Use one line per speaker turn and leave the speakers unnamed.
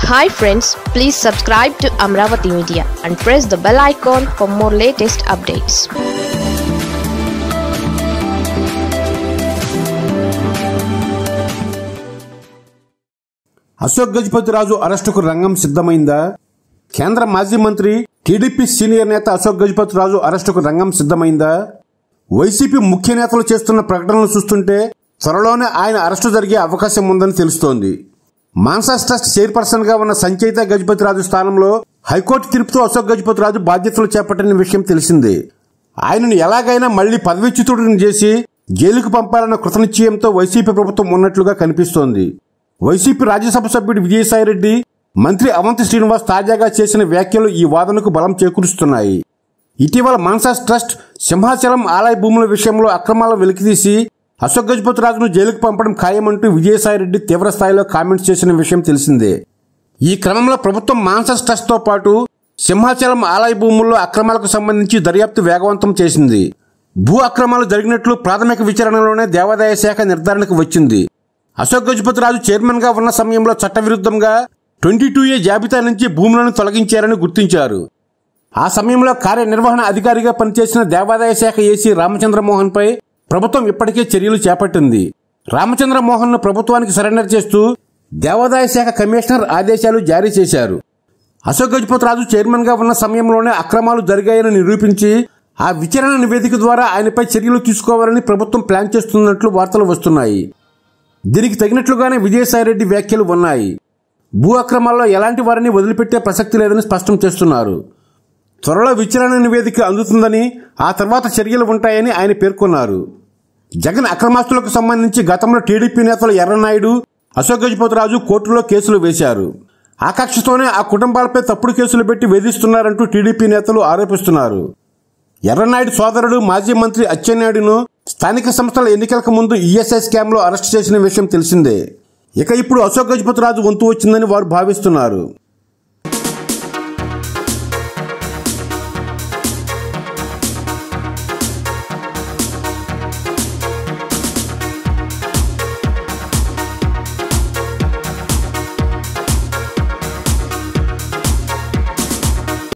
hi friends please subscribe to Amaravati media and press the bell icon for more latest updates
Ashok Gajapati Raju అరెస్టుకు రంగం సిద్ధమైందా కేంద్ర మాజీ మంత్రి టీడీపీ సీనియర్ నేత అశోక్ గజపతి రాజు అరెస్టుకు రంగం సిద్ధమైందా వైసీపీ ముఖ్య నేతలు చేస్తున్న ప్రకటనలు చూస్తుంటే త్వరలోనే ఆయన అరెస్టు జరిగే అవకాశం ఉందని తెలుస్తోంది మాన్సాస్ ట్రస్ట్ చైర్పర్సన్ గా ఉన్న సంచయిత గజపతి రాజు స్థానంలో హైకోర్టు తీర్పుతో అశోక్ గజపతి రాజు బాధ్యతలు చేపట్టిన విషయం తెలిసిందే ఆయనను ఎలాగైనా మళ్లీ పదవిచ్యుతుడిని చేసి జైలుకు పంపాలన్న కృతనిశ్చయంతో వైసీపీ ప్రభుత్వం ఉన్నట్లుగా కనిపిస్తోంది వైసీపీ రాజ్యసభ సభ్యుడు విజయసాయిరెడ్డి మంత్రి అవంతి శ్రీనివాస్ తాజాగా చేసిన వ్యాఖ్యలు ఈ వాదనకు బలం చేకూరుస్తున్నాయి ఇటీవల మాన్సాస్ ట్రస్ట్ సింహాచలం ఆలయ భూముల విషయంలో అక్రమాల వెలికితీసి అశోక్ గజపతి రాజును జైలుకు పంపడం ఖాయమంటూ విజయసాయిరెడ్డి తీవ్ర స్థాయిలో కామెంట్స్ చేసిన విషయం తెలిసిందే ఈ క్రమంలో ప్రభుత్వం మాన్సాస్ ట్రస్ట్తో పాటు సింహాచలం ఆలయ భూముల్లో అక్రమాలకు సంబంధించి దర్యాప్తు వేగవంతం చేసింది భూ అక్రమాలు జరిగినట్లు ప్రాథమిక విచారణలోనే దేవాదాయ శాఖ నిర్ధారణకు వచ్చింది అశోక్ గజపతి రాజు చైర్మన్ గా ఉన్న సమయంలో చట్టవిరుద్ధంగా ట్వంటీ టూ ఏ జాబితా నుంచి భూములను తొలగించారని గుర్తించారు ఆ సమయంలో కార్యనిర్వహణ అధికారిగా పనిచేసిన దేవాదాయ శాఖ ఏసీ రామచంద్రమోహన్ పై ప్రభుత్వం ఇప్పటికే చర్యలు చేపట్టింది రామచంద్రమోహన్ ను ప్రభుత్వానికి సరెండర్ చేస్తూ దేవాదాయ శాఖ కమిషనర్ ఆదేశాలు జారీ చేశారు అశోక్ గజపతి రాజు చైర్మన్ గా ఉన్న సమయంలోనే అక్రమాలు జరిగాయని నిరూపించి ఆ విచారణ నివేదిక ద్వారా ఆయనపై చర్యలు తీసుకోవాలని ప్రభుత్వం ప్లాన్ చేస్తున్నట్లు వార్తలు వస్తున్నాయి దీనికి తగినట్లుగానే విజయసాయిరెడ్డి వ్యాఖ్యలు ఉన్నాయి భూ అక్రమాల్లో ఎలాంటి వారిని వదిలిపెట్టే ప్రసక్తి లేదని స్పష్టం చేస్తున్నారు త్వరలో విచారణ నివేదిక అందుతుందని ఆ తర్వాత చర్యలు ఉంటాయని ఆయన పేర్కొన్నారు జగన్ అక్రమాస్తులకు సంబంధించి గతంలో టీడీపీ నేతలు ఎర్రనాయుడు అశోక్ గజపతిరాజు కోర్టులో కేసులు వేశారు ఆ కక్షతోనే ఆ కుటుంబాలపై తప్పుడు కేసులు పెట్టి వేధిస్తున్నారంటూ టీడీపీ నేతలు ఆరోపిస్తున్నారు ఎర్రనాయుడు సోదరుడు మాజీ మంత్రి అచ్చెన్నాయుడును స్థానిక సంస్థల ఎన్నికలకు ముందు ఈఎస్ఐ స్కామ్లో అరెస్ట్ చేసిన విషయం తెలిసిందే ఇక ఇప్పుడు అశోక్ గజపతిరాజు వంతు వచ్చిందని వారు భావిస్తున్నారు